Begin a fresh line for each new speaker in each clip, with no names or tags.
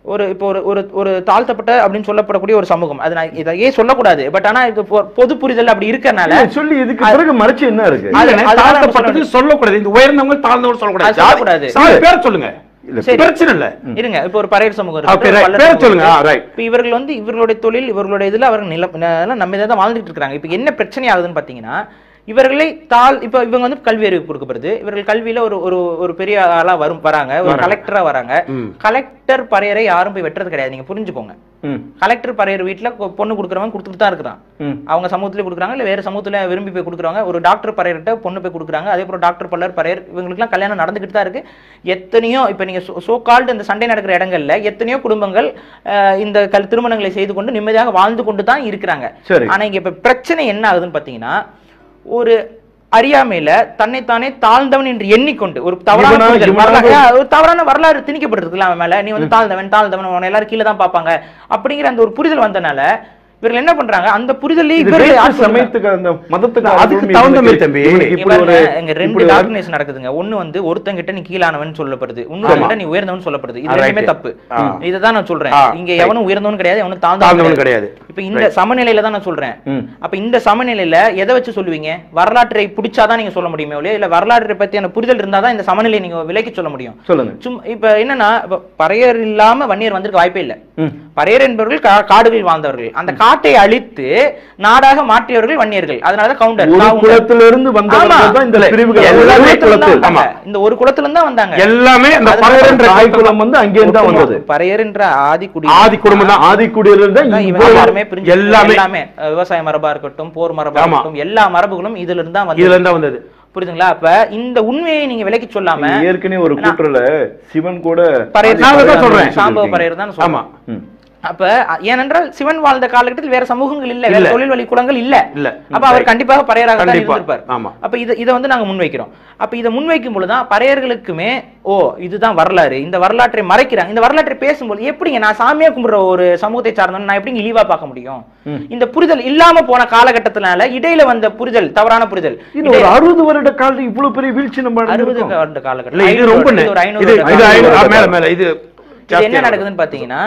ஒரு இப்போ ஒரு ஒரு ஒரு தாழ்த்தப்பட்ட அப்படின்னு சொல்லப்படக்கூடிய ஒரு சமூகம் அது நான் இதையே சொல்லக்கூடாது பட் ஆனா இது பொ- பொது புரிதல் அப்படி இருக்கறனால
இல்ல, சொல்லி இதுக்கு பிறகு மறைச்சு என்ன இருக்கு
அது-
இல்லைண்ணே,
அதனால நம்ம
தாழ்த்தப்பட்டது சொல்லக்கூடாது இந்த உயர்ந்தவங்க தாழ்ந்தவங்க சொல்லக்கூடாது
அது சொல்லக்கூடாது.
சாதி பேர் சொல்லுங்க
இல்ல,
சரி.
பிரச்சனை இல்ல
இருங்க இப்போ ஒரு பறையர் சமூகம்
ஆ,
இருக்கு,
பேர்
பல்லர்
பேர்
சமூகம்
சொல்லுங்க
இருக்கு.
ஆ, ரைட்
இப்போ இவர்கள் வந்து இவர்களுடைய தொழில் இவர்களுடைய இதுல அவர்கள் நிலம் ந- நம்ம இதை தான் வாழ்ந்துட்டு இருக்காங்க இப்போ என்ன பிரச்சனை ஆகுதுன்னு பாத்தீங்கன்னா இவர்களை தாழ் இப்போ இவங்க வந்து கல்வி அறிவு கொடுக்கப்படுது இவர்கள் கல்வியில ஒரு ஒரு ஒரு பெரிய ஆளா வரும் வராங்க ஒரு
வராங்க.
கலெக்டரா வராங்க
ம்.
கலெக்டர் பறையரை யாரும் போய் வெட்டுறது கிடையாது நீங்க புரிஞ்சுக்கோங்க
ம்,
கலெக்டர் பறையர் வீட்டுல கொ- பொண்ணு கொடுக்குறவங்க கொடுத்துட்டு தான் இருக்கிறான்
ம்.
அவங்க சமூகத்திலே கொடுக்குறாங்க இல்ல வேற சமூகத்துல விரும்பி போய் கொடுக்குறாங்க ஒரு டாக்டர் பறையர்கிட்ட பொண்ணு போய் கொடுக்குறாங்க அதே போல டாக்டர் பல்லர் பறையர் இவங்களுக்குலாம் கல்யாணம் நடந்துகிட்டு தான் இருக்கு எத்தனையோ இப்ப நீங்க சோ கால்டு இந்த சண்டை நடக்கிற இடங்கள்ல எத்தனையோ குடும்பங்கள் அஹ், இந்த கல் திருமணங்களை செய்து கொண்டு நிம்மதியாக வாழ்ந்து கொண்டு தான் இருக்கிறாங்க
சரி
ஆனா இங்க இப்ப பிரச்சனை என்ன ஆகுதுன்னு பாத்தீங்கன்னா ஒரு அறியாமையில தன்னைத்தானே தாழ்ந்தவன் என்று எண்ணிக்கொண்டு ஒரு தவறான
இவனா-
புரிதல்,
இவனா
வரலாறு-
ஒரு-
ஒரு தவறான வரலாறு திணிக்கப்பட்டிருக்குல்ல அவன் மேல நீ வந்து தாழ்ந்தவன் தாழ்ந்தவன் உன்னை எல்லாரும் கீழே தான் பார்ப்பாங்க அப்படிங்கிற அந்த ஒரு புரிதல் வந்தனால இவர்கள் என்ன பண்றாங்க அந்த புரிதலே
இது
இவர்கள்
வேற்று
ஆட்சி பண்றாங்க.
சமயத்துக்கு அந்த மதத்துக்கு
அதுக்கு
ஆதரவு
தகுந்த
இவனுக்கு-
மாதிரி தம்பி.
இவனுக்கு
இங்க
இப்படி ஒரு
பாருங்க, இங்க ரெண்டு
இப்படி ஒரு-
டாக்குனேஷன் நடக்குதுங்க ஒண்ணு வந்து ஒருத்தங்கிட்ட நீ கீழானவன் சொல்லப்படுது இன்னொருத்தங்கிட்ட நீ உயர்ந்தவன் சொல்லப்படுது இது
ஆ,
ரெண்டுமே
right.
தப்பு
ஆ.
இதுதான் நான் சொல்றேன்
ஆ,
இங்க
right.
எவனும் உயர்ந்தவன் கிடையாது எவனும்
தாழ்ந்தவன்
தாழ்ந்தவன்
கிடையாது
இப்ப இந்த சமநிலையில தான் நான் சொல்றேன்
ம்.
அப்ப இந்த சமநிலையில எதை வச்சு சொல்லுவீங்க வரலாற்றை பிடிச்சாதான் நீங்க சொல்ல முடியுமே ஒழிய இல்ல வரலாற்றை பத்தியான புரிதல் இருந்தாதான் இந்த சமநிலையை நீங்க விலைக்கு சொல்ல முடியும்
சொல்லுங்க
சும்மா இப்ப என்னன்னா இப்ப பறையர் இல்லாம வன்னியர் வந்திருக்க வாய்ப்பே இல்ல
ம்.
பறையர் என்பவர்கள் கா- காடுகளில் வாழ்ந்தவர்கள் அந்த காட்டை அழித்து நாடாக மாற்றியவர்கள் வன்னியர்கள் அதனாலதான் கவுண்டர்
ஒரு
கவுண்டர்.
குலத்திலிருந்து வந்தவர்கள்
ஆமா.
தான் இந்த
இல்ல,
பிரிவுகள்
எல்லா
ஒரு
எல்லாமே
குலத்துல இருந்து
குலத்தில்
தான் வந்தாங்க. இந்த ஒரு குலத்துல இருந்து தான் வந்தாங்க
எல்லாமே அந்த
அது
பறையர்ன்ற
தாய்
குலத்துல
குலம் வந்து அங்கேருந்து தான் வந்தது
பறையர் என்ற ஆதி குடி
ஆதி குடும்பம் தான்
ஆதிக்குடியிலிருந்து தான்
தான் இவங்க
இவ்வளவு-
எல்லாருமே பிரிஞ்சு
எல்லாமே.
எல்லாமே அஹ், விவசாய மரபா இருக்கட்டும் போர் மரபா
ஆமா.
இருக்கட்டும் எல்லா மரபுகளும் இதுல இருந்து தான்
இதுல
வந்து
இருந்தா வந்தது
புரியுதுங்களா அப்ப இந்த உண்மையை நீங்க விலைக்கு சொல்லாம
ஏற்கனவே ஒரு கூற்றுல சிவன் கூட
பறையர்
நான் அதான்
ஆதி
சொல்றேன்.
சாம்பவ
சொல்லியிருக்கீங்க.
பறையர் தான்
ஆமா
சொல்றேன் அப்ப அ- ஏனென்றால் சிவன் வாழ்ந்த காலகட்டத்தில் வேற சமூகங்கள் இல்ல வேற
இல்ல.
தொழில் வழி குலங்கள் இல்ல
இல்ல
அப்ப அவர் கண்டிப்பாக பறையராக தான்
கண்டிப்பா.
இருந்திருப்பார்
ஆமா.
அப்ப இத இத வந்து நாங்க முன்வைக்கிறோம் அப்ப இத முன்வைக்கும் பொழுதுதான் பறையர்களுக்குமே ஓ இதுதான் வரலாறு இந்த வரலாற்றை மறைக்கிறாங்க இந்த வரலாற்றை பேசும்போது எப்படிங்க நான் சாமியா கும்பிடுற ஒரு சமூகத்தை சார்ந்தவன் நான் எப்படி இழிவா பார்க்க முடியும் இந்த புரிதல் இல்லாம போன காலகட்டத்தினால இடையில வந்த புரிதல் தவறான புரிதல்
இன்னும் ஒரு அறுபது வருட காலத்துல இவ்வளவு பெரிய வீழ்ச்சி நம்ம
அறுபது
அடைஞ்சிருக்கோம்.
வருட காலகட்டம்
இல்ல இது
ஐநூறு
ரொம்ப
வருடம், இது ஒரு ஐநூறு
இது
வருட
இது
காலம்.
ஐநூறு- ஆ,
வருடம்.
மேல மேல இது
இது என்ன
ஜாஸ்தியா
நடக்குதுன்னு பாத்தீங்கன்னா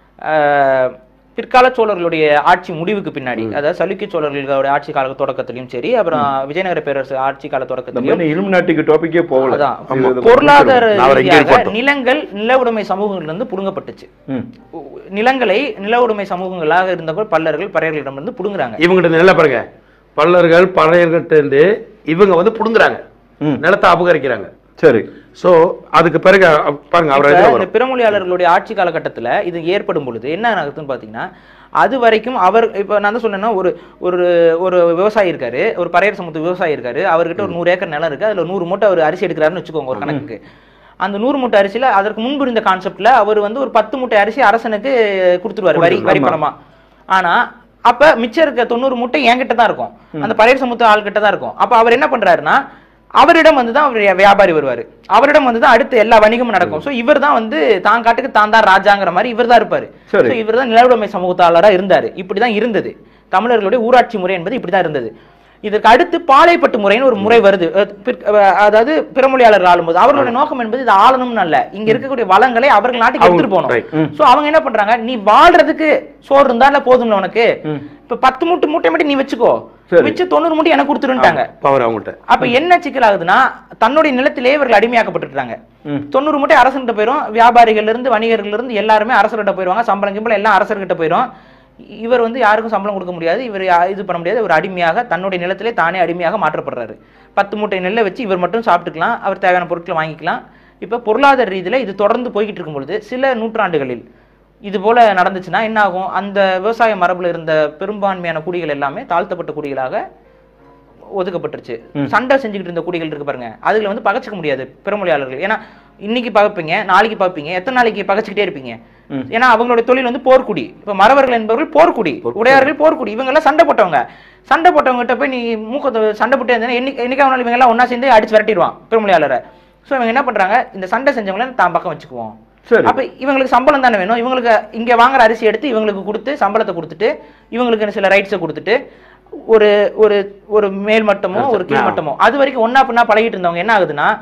ஆஹ், பிற்கால சோழர்களுடைய ஆட்சி முடிவுக்கு பின்னாடி அதாவது சலுக்கிய சோழர்களுடைய ஆட்சி கால தொடக்கத்திலையும் சரி அப்புறம் விஜயநகர பேரரசு ஆட்சி கால
நம்ம
தொடக்கத்திலையும்
என்ன இலுமினாட்டிக்கு டாபிக்கே போகல
அதான்
இது- இது
பொருளாதார
நான் அவரை இங்கே
ரீதியாக
பார்த்தோம்.
நிலங்கள் நில உடைமை சமூகங்கள்ல இருந்து புடுங்கப்பட்டுச்சு
ம்.
நிலங்களை நில உடைமை சமூகங்களாக இருந்தவர்கள் பல்லர்கள் பறையர்களிடமிருந்து புடுங்குறாங்க
இவங்கிட்ட நல்லா பாருங்க பல்லர்கள் பழையர்கிட்ட இருந்து இவங்க வந்து புடுங்குறாங்க
ம்.
நிலத்தை அபகரிக்கிறாங்க
சரி
சோ அதுக்கு பிறகு அ- பாருங்க அவர்
இப்ப
இதுல
இந்த
வரும்.
பிறமொழியாளர்களுடைய ஆட்சி காலகட்டத்துல இது ஏற்படும் பொழுது என்ன ஆகுதுன்னு பாத்தீங்கன்னா அது வரைக்கும் அவர் இப்ப நான் தான் சொன்னேன்னா ஒரு ஒரு ஒரு விவசாயி இருக்காரு ஒரு பறையர் சமூகத்து விவசாயி இருக்காரு அவர்கிட்ட ஒரு நூறு ஏக்கர் நிலம் இருக்கு அதுல நூறு மூட்டை அவர் அரிசி எடுக்கிறாருன்னு வச்சுக்கோங்க ஒரு கணக்குக்கு அந்த நூறு மூட்டை அரிசியில அதற்கு முன்பு இருந்த கான்செப்ட்ல அவர் வந்து ஒரு பத்து மூட்டை அரிசி அரசனுக்கு கொடுத்துருவாரு வரி வரி
ஆமா.
பணமா ஆனா அப்ப மிச்சம் இருக்க தொண்ணூறு மூட்டை என்கிட்ட தான் இருக்கும் அந்த பறையர் சமூகத்து ஆள்கிட்ட தான் இருக்கும் அப்ப அவர் என்ன பண்றாருன்னா அவரிடம் வந்து தான் அவர் வியாபாரி வருவாரு அவரிடம் வந்து தான் அடுத்து எல்லா வணிகமும் நடக்கும் சோ இவர் தான் வந்து தான் காட்டுக்கு தான் தான் ராஜாங்கிற மாதிரி இவர் தான் இருப்பாரு
சரி.
So இவர் தான் நிலவுடைமை சமூகத்தாளரா இருந்தாரு இப்படிதான் இருந்தது தமிழர்களுடைய ஊராட்சி முறை என்பது இப்படிதான் இருந்தது இதற்கு அடுத்து பாளையப்பட்டு முறைன்னு ஒரு முறை வருது அஹ் பிற்- அஹ் அதாவது பிறமொழியாளர்கள் ஆளும்போது அவர்களுடைய நோக்கம் என்பது இது ஆளணும்னு அல்ல இங்க இருக்கக்கூடிய வளங்களை அவர்கள் நாட்டுக்கு
அவங்க-
எடுத்துட்டு போகணும்
right.
ம்.
சோ அவங்க என்ன பண்றாங்க நீ வாழ்றதுக்கு சோறு இருந்தா இல்ல போதும்ல உனக்கு இப்ப பத்து மூட்டை மூட்டை மட்டும் நீ வச்சுக்கோ
சரி.
மிச்சம் தொண்ணூறு மூட்டை எனக்கு கொடுத்துருன்ட்டாங்க
பவர் அவங்கள்ட்ட
அப்ப என்ன சிக்கல் ஆகுதுன்னா தன்னுடைய நிலத்திலே இவர்கள் அடிமையாக்கப்பட்டுட்டாங்க
ம்.
தொண்ணூறு மூட்டை அரசன்கிட்ட போயிரும் வியாபாரிகள்ல இருந்து வணிகர்கள்ல இருந்து எல்லாருமே அரசர்கிட்ட போயிருவாங்க சம்பளம் கிம்பளம் எல்லாம் அரசர்கிட்ட போயிரும் இவர் வந்து யாருக்கும் சம்பளம் கொடுக்க முடியாது இவர் யா- இது பண்ண முடியாது ஒரு அடிமையாக தன்னுடைய நிலத்திலே தானே அடிமையாக மாற்றப்படுறாரு பத்து மூட்டை நெல்லை வச்சு இவர் மட்டும் சாப்பிட்டுக்கலாம் அவர் தேவையான பொருட்களை வாங்கிக்கலாம் இப்ப பொருளாதார ரீதியில இது தொடர்ந்து போய்கிட்டு இருக்கும் பொழுது சில நூற்றாண்டுகளில் இது போல நடந்துச்சுன்னா என்ன ஆகும் அந்த விவசாய மரபுல இருந்த பெரும்பான்மையான குடிகள் எல்லாமே தாழ்த்தப்பட்ட குடிகளாக ஒதுக்கப்பட்டுருச்சு சண்டை செஞ்சுக்கிட்டு இருந்த குடிகள் இருக்கு பாருங்க அதுல வந்து பகச்சிக்க முடியாது பிறமொழியாளர்கள் ஏன்னா இன்னைக்கு பகப்பீங்க நாளைக்கு பார்ப்பீங்க எத்தனை நாளைக்கு பகச்சிக்கிட்டே இருப்பீங்க ஏன்னா அவங்களுடைய தொழில் வந்து போர்க்குடி இப்ப மறவர்கள் என்பவர்கள் போர்க்குடி உடையார்கள் போர்க்குடி இவங்க எல்லாம் சண்டை போட்டவங்க சண்டை போட்டவங்க கிட்ட போய் நீ மூக்கத்தை சண்டை போட்டே இருந்தா என்னைக்கு என்னைக்காவது இவங்க எல்லாம் ஒண்ணா சேர்ந்து அடிச்சு விரட்டிடுவான் பிறமொழியாளரை சோ இவங்க என்ன பண்றாங்க இந்த சண்டை செஞ்சவங்கள தான் பக்கம் வச்சுக்குவோம்
சரி
அப்ப இவங்களுக்கு சம்பளம் தானே வேணும் இவங்களுக்கு இங்க வாங்குற அரிசி எடுத்து இவங்களுக்கு கொடுத்து சம்பளத்தை கொடுத்துட்டு இவங்களுக்கு சில ரைட்ஸை கொடுத்துட்டு ஒரு ஒரு ஒரு மேல் மட்டமோ ஒரு கீழ் மட்டமோ அது வரைக்கும் ஒண்ணா பண்ணா பழகிட்டு இருந்தவங்க என்ன ஆகுதுன்னா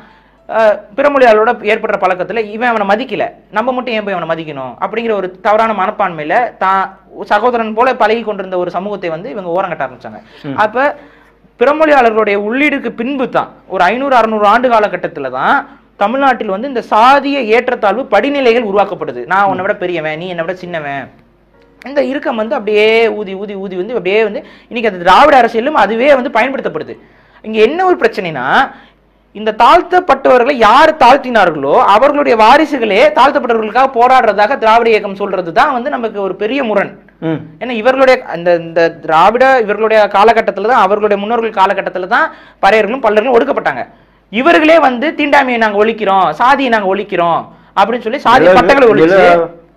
அஹ், பிறமொழியாளரோட ஏற்படுற பழக்கத்துல இவன் அவனை மதிக்கல நம்ம மட்டும் ஏன் போய் அவனை மதிக்கணும் அப்படிங்கிற ஒரு தவறான மனப்பான்மையில தான் சகோதரன் போல பழகி கொண்டிருந்த ஒரு சமூகத்தை வந்து இவங்க ஓரங்கட்ட ஆரம்பிச்சாங்க அப்ப பிறமொழியாளர்களுடைய உள்ளீடுக்கு பின்பு தான் ஒரு ஐநூறு அறுநூறு ஆண்டு காலகட்டத்துல தான் தமிழ்நாட்டில் வந்து இந்த சாதிய ஏற்றத்தாழ்வு படிநிலைகள் உருவாக்கப்படுது நான் உன்னை விட பெரியவன் நீ என்னை விட சின்னவன் இந்த இறுக்கம் வந்து அப்படியே ஊதி ஊதி ஊதி வந்து அப்படியே வந்து இன்னைக்கு அந்த திராவிட அரசியலும் அதுவே வந்து பயன்படுத்தப்படுது இங்க என்ன ஒரு பிரச்சனைனா இந்த தாழ்த்தப்பட்டவர்களை யார் தாழ்த்தினார்களோ அவர்களுடைய வாரிசுகளே தாழ்த்தப்பட்டவர்களுக்காக போராடுறதாக திராவிட இயக்கம் சொல்றது தான் வந்து நமக்கு ஒரு பெரிய முரண்
ம்.
ஏன்னா இவர்களுடைய அந்த இந்த திராவிட இவர்களுடைய காலகட்டத்துல தான் அவர்களுடைய முன்னோர்கள் காலகட்டத்துல தான் பறையர்களும் பல்லர்களும் ஒடுக்கப்பட்டாங்க இவர்களே வந்து தீண்டாமையை நாங்க ஒழிக்கிறோம் சாதியை நாங்க ஒழிக்கிறோம் அப்படின்னு சொல்லி சாதி
நில-
பட்டங்களை ஒழிச்சு
நில-